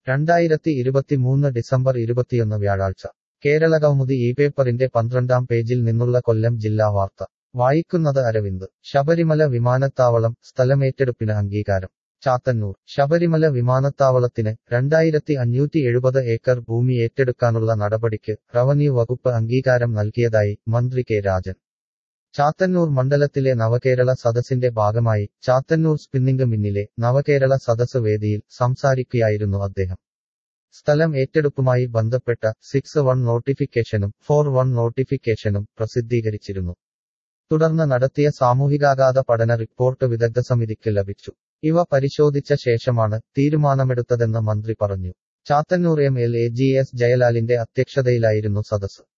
രണ്ടായിരത്തി ഇരുപത്തിമൂന്ന് ഡിസംബർ ഇരുപത്തിയൊന്ന് വ്യാഴാഴ്ച കേരളകൗമുദി ഈ പേപ്പറിന്റെ പന്ത്രണ്ടാം പേജിൽ നിന്നുള്ള കൊല്ലം ജില്ലാ വാർത്ത വായിക്കുന്നത് അരവിന്ദ് ശബരിമല വിമാനത്താവളം സ്ഥലമേറ്റെടുപ്പിന് അംഗീകാരം ചാത്തന്നൂർ ശബരിമല വിമാനത്താവളത്തിന് രണ്ടായിരത്തി അഞ്ഞൂറ്റി എഴുപത് ഏക്കർ ഭൂമി ഏറ്റെടുക്കാനുള്ള നടപടിക്ക് റവന്യൂ വകുപ്പ് അംഗീകാരം നൽകിയതായി മന്ത്രി കെ രാജൻ ചാത്തന്നൂർ മണ്ഡലത്തിലെ നവകേരള സദസ്സിന്റെ ഭാഗമായി ചാത്തന്നൂർ സ്പിന്നിംഗ് മിന്നിലെ നവകേരള സദസ് വേദിയിൽ സംസാരിക്കുകയായിരുന്നു അദ്ദേഹം സ്ഥലം ഏറ്റെടുപ്പുമായി ബന്ധപ്പെട്ട സിക്സ് വൺ നോട്ടിഫിക്കേഷനും ഫോർ വൺ നോട്ടിഫിക്കേഷനും പ്രസിദ്ധീകരിച്ചിരുന്നു തുടർന്ന് നടത്തിയ സാമൂഹികാഘാത പഠന റിപ്പോർട്ട് വിദഗ്ധ സമിതിക്ക് ലഭിച്ചു ഇവ പരിശോധിച്ച ശേഷമാണ് തീരുമാനമെടുത്തതെന്ന് മന്ത്രി പറഞ്ഞു Chathannoor M L A G S ജയലാലിന്റെ അധ്യക്ഷതയിലായിരുന്നു സദസ്